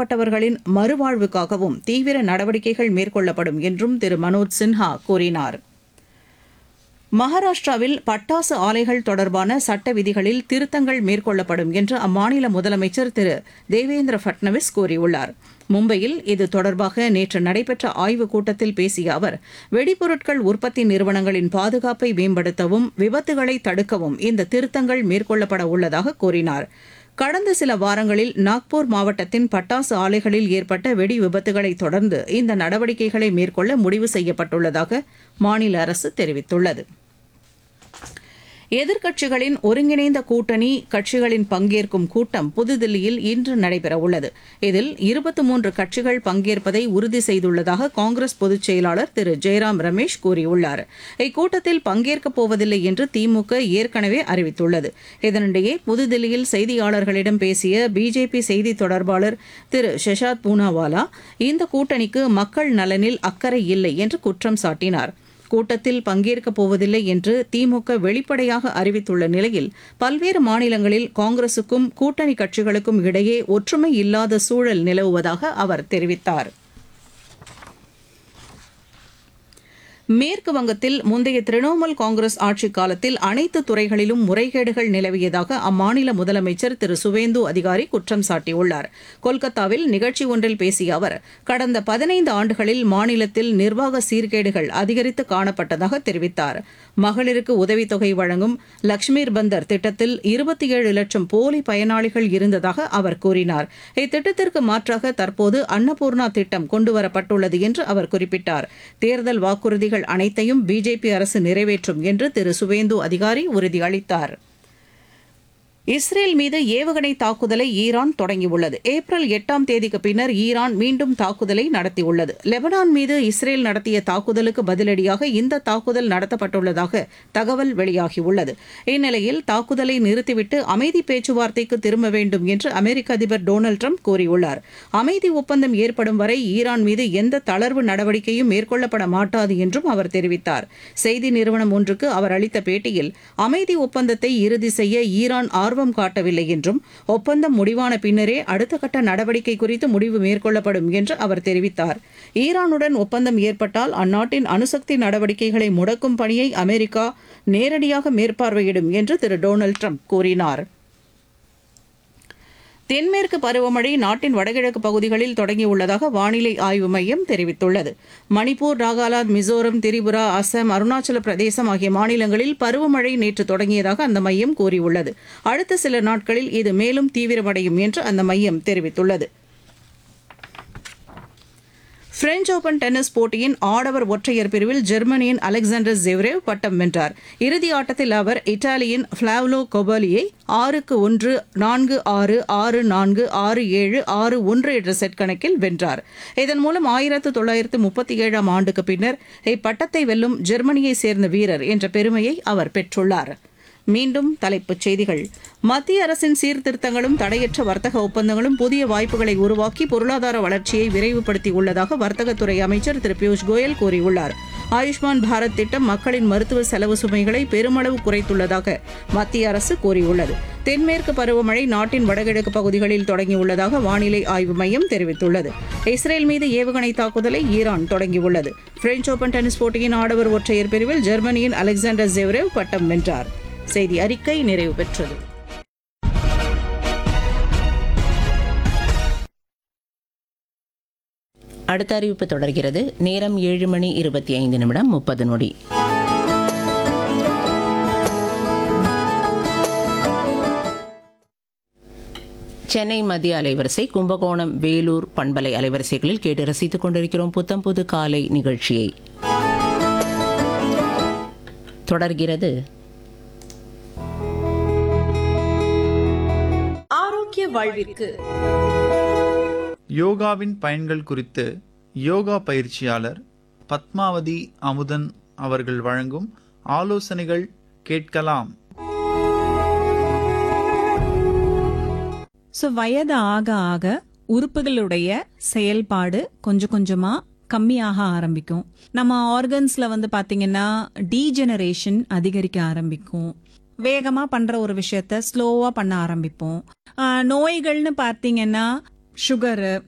தாக்கப்பட்டவர்களின் மறுவாழ்வுக்காகவும் தீவிர நடவடிக்கைகள் மேற்கொள்ளப்படும் என்றும் திரு மனோஜ் சின்ஹா கூறினார் மகாராஷ்டிராவில் பட்டாசு ஆலைகள் தொடர்பான சட்ட விதிகளில் திருத்தங்கள் மேற்கொள்ளப்படும் என்று அம்மாநில முதலமைச்சர் திரு தேவேந்திர பட்னவிஸ் கூறியுள்ளார் மும்பையில் இது தொடர்பாக நேற்று நடைபெற்ற ஆய்வுக் கூட்டத்தில் பேசிய அவர் வெடிபொருட்கள் உற்பத்தி நிறுவனங்களின் பாதுகாப்பை மேம்படுத்தவும் விபத்துகளை தடுக்கவும் இந்த திருத்தங்கள் மேற்கொள்ளப்பட உள்ளதாக கூறினார் கடந்த சில வாரங்களில் நாக்பூர் மாவட்டத்தின் பட்டாசு ஆலைகளில் ஏற்பட்ட வெடி விபத்துகளை தொடர்ந்து இந்த நடவடிக்கைகளை மேற்கொள்ள முடிவு செய்யப்பட்டுள்ளதாக மாநில அரசு தெரிவித்துள்ளது எதிர்க்கட்சிகளின் ஒருங்கிணைந்த கூட்டணி கட்சிகளின் பங்கேற்கும் கூட்டம் புதுதில்லியில் இன்று நடைபெறவுள்ளது இதில் இருபத்தி மூன்று கட்சிகள் பங்கேற்பதை உறுதி செய்துள்ளதாக காங்கிரஸ் பொதுச் செயலாளர் திரு ஜெயராம் ரமேஷ் கூறியுள்ளார் இக்கூட்டத்தில் பங்கேற்கப் போவதில்லை என்று திமுக ஏற்கனவே அறிவித்துள்ளது இதனிடையே புதுதில்லியில் செய்தியாளர்களிடம் பேசிய பிஜேபி செய்தி தொடர்பாளர் திரு ஷஷாத் பூனாவாலா இந்த கூட்டணிக்கு மக்கள் நலனில் அக்கறை இல்லை என்று குற்றம் சாட்டினார் கூட்டத்தில் பங்கேற்கப் போவதில்லை என்று திமுக வெளிப்படையாக அறிவித்துள்ள நிலையில் பல்வேறு மாநிலங்களில் காங்கிரசுக்கும் கூட்டணி கட்சிகளுக்கும் இடையே ஒற்றுமை இல்லாத சூழல் நிலவுவதாக அவர் தெரிவித்தார் மேற்கு வங்கத்தில் முந்தைய திரிணாமுல் காங்கிரஸ் ஆட்சிக் காலத்தில் அனைத்து துறைகளிலும் முறைகேடுகள் நிலவியதாக அம்மாநில முதலமைச்சர் திரு சுவேந்து அதிகாரி குற்றம் சாட்டியுள்ளார் கொல்கத்தாவில் நிகழ்ச்சி ஒன்றில் பேசிய அவர் கடந்த பதினைந்து ஆண்டுகளில் மாநிலத்தில் நிர்வாக சீர்கேடுகள் அதிகரித்து காணப்பட்டதாக தெரிவித்தார் மகளிருக்கு உதவித்தொகை வழங்கும் லக்ஷ்மீர் பந்தர் திட்டத்தில் இருபத்தி ஏழு லட்சம் போலி பயனாளிகள் இருந்ததாக அவர் கூறினார் இத்திட்டத்திற்கு மாற்றாக தற்போது அன்னபூர்ணா திட்டம் கொண்டுவரப்பட்டுள்ளது என்று அவர் குறிப்பிட்டார் தேர்தல் வாக்குறுதிகள் அனைத்தையும் பிஜேபி அரசு நிறைவேற்றும் என்று திரு சுவேந்து அதிகாரி உறுதியளித்தார் இஸ்ரேல் மீது ஏவுகணை தாக்குதலை ஈரான் தொடங்கியுள்ளது ஏப்ரல் எட்டாம் தேதிக்கு பின்னர் ஈரான் மீண்டும் தாக்குதலை நடத்தியுள்ளது லெபனான் மீது இஸ்ரேல் நடத்திய தாக்குதலுக்கு பதிலடியாக இந்த தாக்குதல் நடத்தப்பட்டுள்ளதாக தகவல் வெளியாகியுள்ளது இந்நிலையில் தாக்குதலை நிறுத்திவிட்டு அமைதி பேச்சுவார்த்தைக்கு திரும்ப வேண்டும் என்று அமெரிக்க அதிபர் டொனால்டு ட்ரம்ப் கூறியுள்ளார் அமைதி ஒப்பந்தம் ஏற்படும் வரை ஈரான் மீது எந்த தளர்வு நடவடிக்கையும் மேற்கொள்ளப்பட மாட்டாது என்றும் அவர் தெரிவித்தார் செய்தி நிறுவனம் ஒன்றுக்கு அவர் அளித்த பேட்டியில் அமைதி ஒப்பந்தத்தை இறுதி செய்ய ஈரான் ஆர்வம் காட்டவில்லை என்றும் ஒப்பந்தம் முடிவான பின்னரே அடுத்த கட்ட நடவடிக்கை குறித்து முடிவு மேற்கொள்ளப்படும் என்று அவர் தெரிவித்தார் ஈரானுடன் ஒப்பந்தம் ஏற்பட்டால் அந்நாட்டின் அணுசக்தி நடவடிக்கைகளை முடக்கும் பணியை அமெரிக்கா நேரடியாக மேற்பார்வையிடும் என்று திரு டொனால்டு ட்ரம்ப் கூறினார் தென்மேற்கு பருவமழை நாட்டின் வடகிழக்கு பகுதிகளில் தொடங்கியுள்ளதாக வானிலை ஆய்வு மையம் தெரிவித்துள்ளது மணிப்பூர் நாகாலாந்து மிசோரம் திரிபுரா அசாம் அருணாச்சல பிரதேசம் ஆகிய மாநிலங்களில் பருவமழை நேற்று தொடங்கியதாக அந்த மையம் கூறியுள்ளது அடுத்த சில நாட்களில் இது மேலும் தீவிரமடையும் என்று அந்த மையம் தெரிவித்துள்ளது பிரெஞ்ச் ஓபன் டென்னிஸ் போட்டியின் ஆடவர் ஒற்றையர் பிரிவில் ஜெர்மனியின் அலெக்சாண்டர் ஜெவ்ரேவ் பட்டம் வென்றார் இறுதி ஆட்டத்தில் அவர் இத்தாலியின் ஃபிளாவ்லோ கொபாலியை ஆறுக்கு ஒன்று நான்கு ஆறு ஆறு நான்கு ஆறு ஏழு ஆறு ஒன்று என்ற செட் கணக்கில் வென்றார் இதன் மூலம் ஆயிரத்து தொள்ளாயிரத்து முப்பத்தி ஏழாம் ஆண்டுக்கு பின்னர் இப்பட்டத்தை வெல்லும் ஜெர்மனியைச் சேர்ந்த வீரர் என்ற பெருமையை அவர் பெற்றுள்ளார் மீண்டும் தலைப்புச் செய்திகள் மத்திய அரசின் சீர்திருத்தங்களும் தடையற்ற வர்த்தக ஒப்பந்தங்களும் புதிய வாய்ப்புகளை உருவாக்கி பொருளாதார வளர்ச்சியை விரைவுபடுத்தியுள்ளதாக வர்த்தகத்துறை அமைச்சர் திரு பியூஷ் கோயல் கூறியுள்ளார் ஆயுஷ்மான் பாரத் திட்டம் மக்களின் மருத்துவ செலவு சுமைகளை பெருமளவு குறைத்துள்ளதாக மத்திய அரசு கூறியுள்ளது தென்மேற்கு பருவமழை நாட்டின் வடகிழக்கு பகுதிகளில் தொடங்கியுள்ளதாக வானிலை ஆய்வு மையம் தெரிவித்துள்ளது இஸ்ரேல் மீது ஏவுகணை தாக்குதலை ஈரான் தொடங்கியுள்ளது பிரெஞ்ச் ஓபன் டென்னிஸ் போட்டியின் ஆடவர் ஒற்றையர் பிரிவில் ஜெர்மனியின் அலெக்சாண்டர் ஜெவ்ரேவ் பட்டம் வென்றார் செய்தி அறிக்கை நிறைவு பெற்றது அடுத்த அறிவிப்பு தொடர்கிறது நேரம் ஏழு மணி இருபத்தி ஐந்து நிமிடம் முப்பது நொடி சென்னை மத்திய அலைவரிசை கும்பகோணம் வேலூர் பண்பலை அலைவரிசைகளில் கேட்டு ரசித்துக் கொண்டிருக்கிறோம் புத்தம் புது காலை நிகழ்ச்சியை தொடர்கிறது ஆரோக்கிய வாழ்விற்கு யோகாவின் பயன்கள் குறித்து யோகா பயிற்சியாளர் பத்மாவதி அமுதன் அவர்கள் வழங்கும் ஆலோசனைகள் கேட்கலாம் ஸோ வயது ஆக ஆக உறுப்புகளுடைய செயல்பாடு கொஞ்சம் கொஞ்சமா கம்மியாக ஆரம்பிக்கும் நம்ம ஆர்கன்ஸ்ல வந்து பாத்தீங்கன்னா டீஜெனரேஷன் அதிகரிக்க ஆரம்பிக்கும் வேகமா பண்ற ஒரு விஷயத்த ஸ்லோவா பண்ண ஆரம்பிப்போம் ஆஹ் நோய்கள்னு பார்த்தீங்கன்னா சுகரு